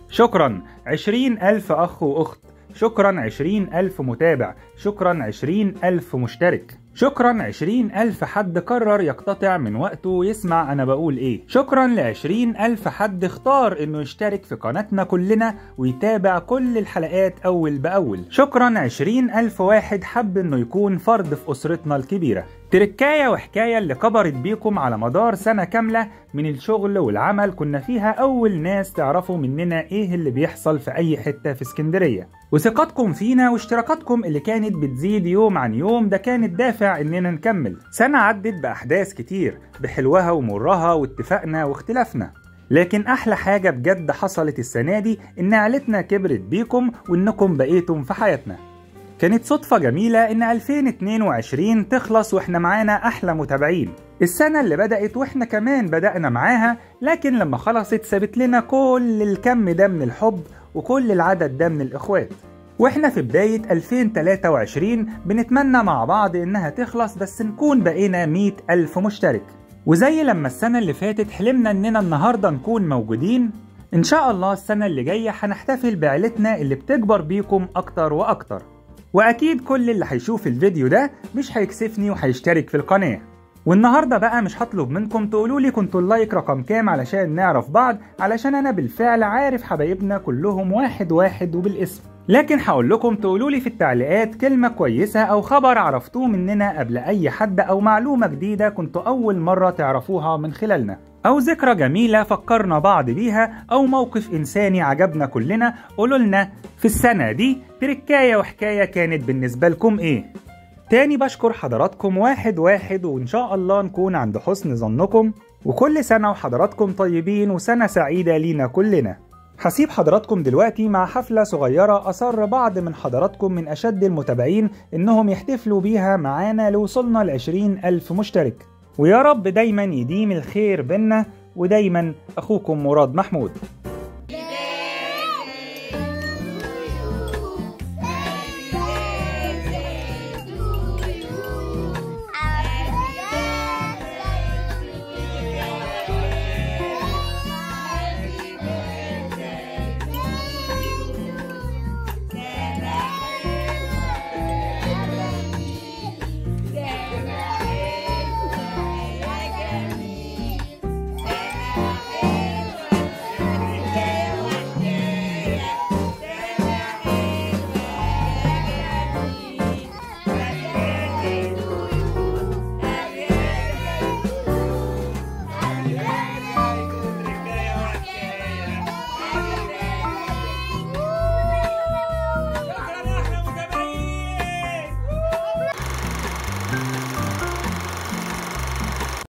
شكرا عشرين ألف أخ وأخت شكرا عشرين ألف متابع شكرا عشرين ألف مشترك شكرا عشرين ألف حد قرر يقتطع من وقته ويسمع أنا بقول إيه شكرا لعشرين ألف حد اختار إنه يشترك في قناتنا كلنا ويتابع كل الحلقات أول بأول شكرا عشرين ألف واحد حب إنه يكون فرد في أسرتنا الكبيرة تركاية وحكاية اللي كبرت بيكم على مدار سنة كاملة من الشغل والعمل كنا فيها أول ناس تعرفوا مننا إيه اللي بيحصل في أي حتة في اسكندرية وثقتكم فينا واشتراكاتكم اللي كانت بتزيد يوم عن يوم ده كان الدافع إننا نكمل سنة عدت بأحداث كتير بحلوها ومرها واتفاقنا واختلافنا لكن أحلى حاجة بجد حصلت السنة دي إن عيلتنا كبرت بيكم وإنكم بقيتم في حياتنا كانت صدفة جميلة إن 2022 تخلص وإحنا معانا أحلى متابعين السنة اللي بدأت وإحنا كمان بدأنا معاها لكن لما خلصت سابت لنا كل الكم ده من الحب وكل العدد ده من الإخوات واحنا في بداية 2023 بنتمنى مع بعض انها تخلص بس نكون بقينا 100 ألف مشترك وزي لما السنة اللي فاتت حلمنا اننا النهاردة نكون موجودين ان شاء الله السنة اللي جاية هنحتفل بعيلتنا اللي بتكبر بيكم اكتر واكتر واكيد كل اللي هيشوف الفيديو ده مش هيكسفني وهيشترك في القناة والنهاردة بقى مش هطلب منكم تقولوا لي كنتوا اللايك رقم كام علشان نعرف بعض علشان انا بالفعل عارف حبايبنا كلهم واحد واحد وبالاسم لكن هقول لكم تقولوا لي في التعليقات كلمة كويسة أو خبر عرفتوه مننا قبل أي حد أو معلومة جديدة كنتوا أول مرة تعرفوها من خلالنا أو ذكرى جميلة فكرنا بعض بيها أو موقف إنساني عجبنا كلنا قولوا لنا في السنة دي تركاية وحكاية كانت بالنسبة لكم إيه تاني بشكر حضراتكم واحد واحد وإن شاء الله نكون عند حسن ظنكم وكل سنة وحضراتكم طيبين وسنة سعيدة لينا كلنا هسيب حضراتكم دلوقتي مع حفلة صغيرة أصر بعض من حضراتكم من أشد المتابعين إنهم يحتفلوا بيها معانا لوصلنا لعشرين ألف مشترك ويا رب دايما يديم الخير بينا ودايما أخوكم مراد محمود